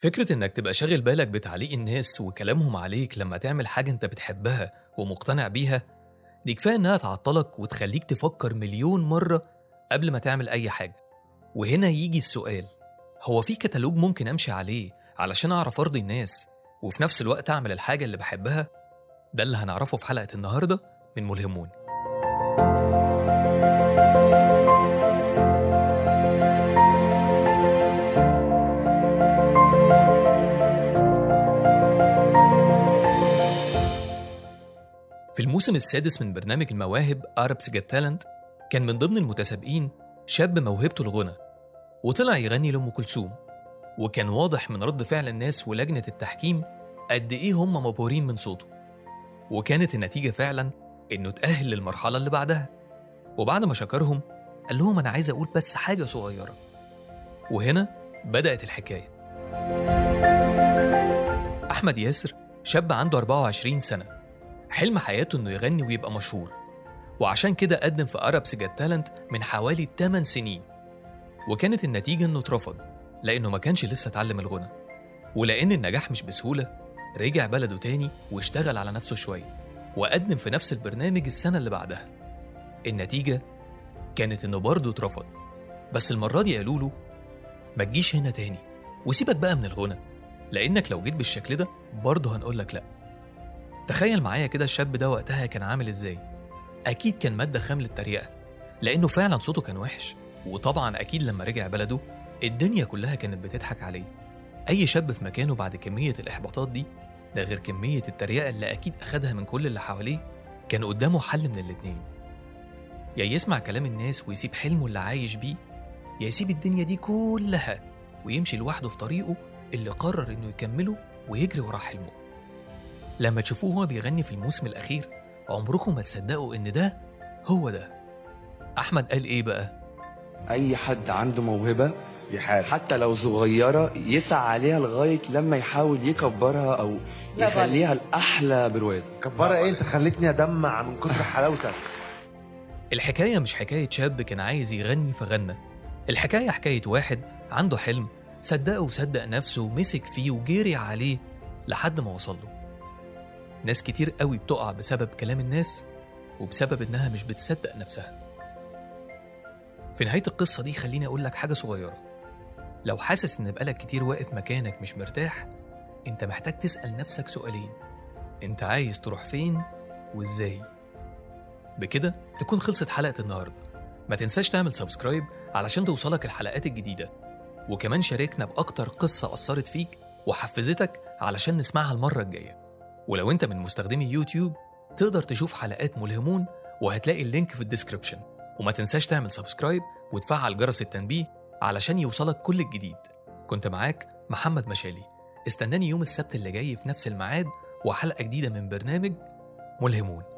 فكرة إنك تبقى شاغل بالك بتعليق الناس وكلامهم عليك لما تعمل حاجة أنت بتحبها ومقتنع بيها دي كفاية إنها تعطلك وتخليك تفكر مليون مرة قبل ما تعمل أي حاجة وهنا يجي السؤال هو في كتالوج ممكن أمشي عليه علشان أعرف أرضي الناس وفي نفس الوقت أعمل الحاجة اللي بحبها ده اللي هنعرفه في حلقة النهاردة من ملهمون في الموسم السادس من برنامج المواهب Arabs Get Talent كان من ضمن المتسابقين شاب موهبته الغنى وطلع يغني لأم كلثوم وكان واضح من رد فعل الناس ولجنة التحكيم قد إيه هم مبهورين من صوته وكانت النتيجة فعلا إنه اتأهل للمرحلة اللي بعدها وبعد ما شكرهم قال لهم أنا عايز أقول بس حاجة صغيرة وهنا بدأت الحكاية أحمد ياسر شاب عنده 24 سنة حلم حياته إنه يغني ويبقى مشهور وعشان كده قدم في أرب جت تالنت من حوالي 8 سنين وكانت النتيجة إنه اترفض لأنه ما كانش لسه اتعلم الغنى ولأن النجاح مش بسهولة رجع بلده تاني واشتغل على نفسه شوية وقدم في نفس البرنامج السنة اللي بعدها النتيجة كانت إنه برضه اترفض بس المرة دي قالوا له ما تجيش هنا تاني وسيبك بقى من الغنى لأنك لو جيت بالشكل ده برضه هنقول لك لأ تخيل معايا كده الشاب ده وقتها كان عامل ازاي أكيد كان مادة خام للتريقة لأنه فعلا صوته كان وحش وطبعا أكيد لما رجع بلده الدنيا كلها كانت بتضحك عليه أي شاب في مكانه بعد كمية الإحباطات دي ده غير كمية التريقة اللي أكيد أخدها من كل اللي حواليه كان قدامه حل من الاتنين يا يسمع كلام الناس ويسيب حلمه اللي عايش بيه يا يسيب الدنيا دي كلها ويمشي لوحده في طريقه اللي قرر إنه يكمله ويجري ورا حلمه لما تشوفوه هو بيغني في الموسم الأخير عمركم ما تصدقوا إن ده هو ده أحمد قال إيه بقى؟ اي حد عنده موهبه يحارب حتى لو صغيره يسعى عليها لغايه لما يحاول يكبرها او لا يخليها الاحلى برواز كبارة ايه انت خلتني ادمع من كتر حلاوتك الحكاية مش حكاية شاب كان عايز يغني فغنى الحكاية حكاية واحد عنده حلم صدقه وصدق نفسه ومسك فيه وجري عليه لحد ما وصل له ناس كتير قوي بتقع بسبب كلام الناس وبسبب إنها مش بتصدق نفسها في نهاية القصة دي خليني أقول لك حاجة صغيرة لو حاسس إن بقالك كتير واقف مكانك مش مرتاح أنت محتاج تسأل نفسك سؤالين أنت عايز تروح فين وإزاي بكده تكون خلصت حلقة النهاردة ما تنساش تعمل سبسكرايب علشان توصلك الحلقات الجديدة وكمان شاركنا بأكتر قصة أثرت فيك وحفزتك علشان نسمعها المرة الجاية ولو أنت من مستخدمي يوتيوب تقدر تشوف حلقات ملهمون وهتلاقي اللينك في الديسكريبشن وما تنساش تعمل سبسكرايب وتفعل جرس التنبيه علشان يوصلك كل الجديد كنت معاك محمد مشالي استناني يوم السبت اللي جاي في نفس الميعاد وحلقة جديدة من برنامج ملهمون